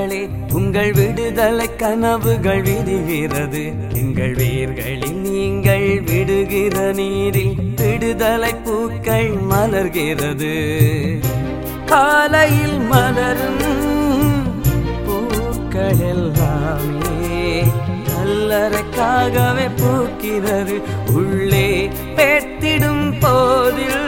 வீரர்களே உங்கள் விடுதலை கனவுகள் விரிகிறது எங்கள் வேர்களில் நீங்கள் விடுகிற நீரில் விடுதலை பூக்கள் மலர்கிறது காலையில் மலரும் பூக்கள் எல்லாமே கல்லறைக்காகவே பூக்கிறது உள்ளே பேத்திடும் போதில்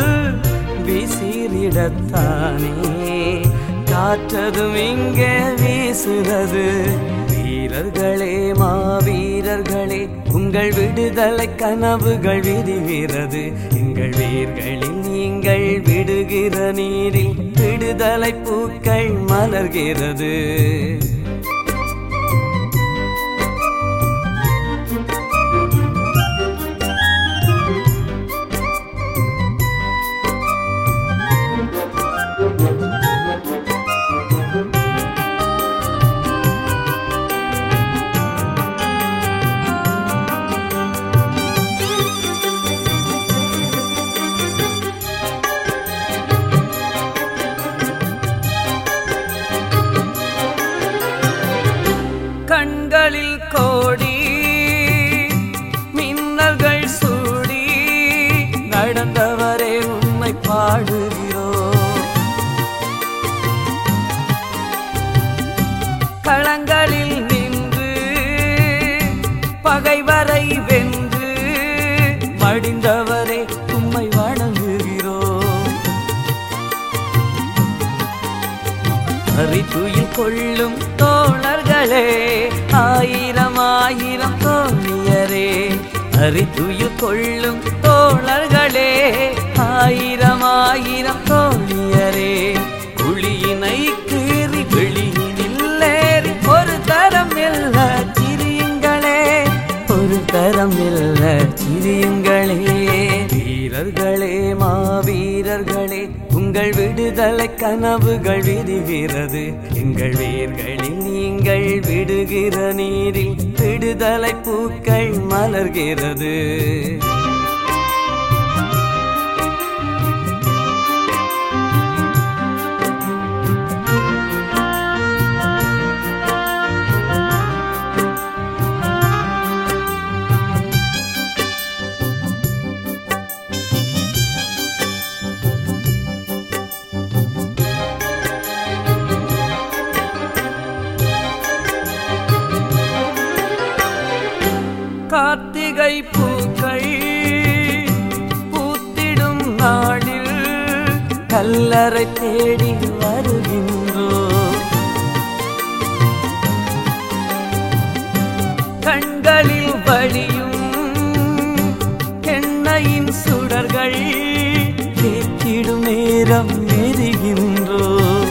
விசிறிடத்தானே காற்றதும் இங்கே வீசுகிறது வீரர்களே மாவீரர்களே உங்கள் விடுதலை கனவுகள் விரிகிறது எங்கள் வீர்களில் நீங்கள் விடுகிற நீரில் விடுதலை பூக்கள் மலர்கிறது கண்களில் கோடி மின்னல்கள் சூடி நடந்தவரே உண்மை பாடுகிறோம் களங்களில் நின்று பகைவரை வென்று மடிந்தவரே உம்மை வணங்குகிறோம் அறித்துயில் கொள்ளும் தோழர்களே ஆயிரம் ஆயிரம் தோழியரே அறித்துயில் கொள்ளும் தோழர்களே ஆயிரம் ஆயிரம் தோழியரே குழியினை கீறி வெளியினில் ஏறி ஒரு தரம் இல்ல சிரியுங்களே ஒரு தரம் இல்ல சிரியுங்களே வீரர்களே மாவீரர்களே உங்கள் விடுதலை கனவுகள் விரிகிறது எங்கள் வேர்களில் நீங்கள் விடுகிற நீரில் விடுதலை பூக்கள் மலர்கிறது கார்த்திகை பூக்கள் பூத்திடும் நாளில் கல்லறை தேடி வருகின்றோம் கண்களில் வழியும் எண்ணெயின் சுடர்கள் கேட்டிடும் நேரம் எரிகின்றோம்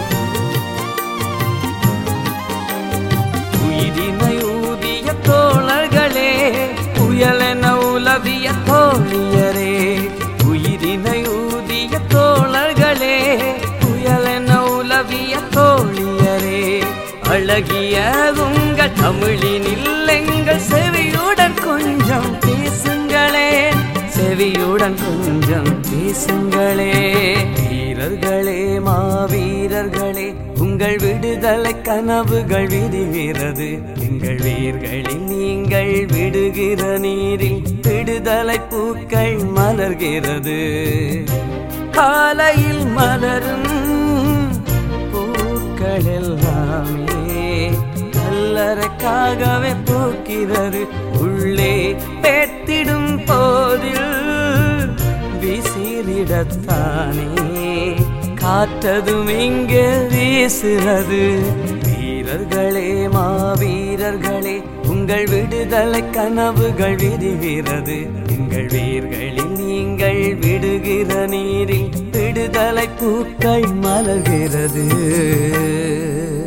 உயிரினை ஊதிய தோழர்களே புயலென உலவிய தோழியரே உயிரினை ஊதிய தோழர்களே புயலென உலவிய தோழியரே அழகிய உங்கள் தமிழினில் எங்கள் செவியுடன் கொஞ்சம் பேசுங்களே செவியுடன் கொஞ்சம் பேசுங்களே வீரர்களே மாவீரர்களே உங்கள் விடுதலை கனவுகள் விரிகிறது எங்கள் வீர்களில் நீங்கள் விடுகிற நீரில் விடுதலை பூக்கள் மலர்கிறது காலையில் மலரும் பூக்கள் எல்லாமே கல்லறைக்காகவே பூக்கிறது உள்ளே பேத்திடும் போதில் விசிறிடத்தானே காற்றதும் இங்கே வீசுகிறது வீரர்களே மாவீரர்களே உங்கள் விடுதலை கனவுகள் விரிகிறது எங்கள் வீர்களில் நீங்கள் விடுகிற நீரில் விடுதலை பூக்கள் மலர்கிறது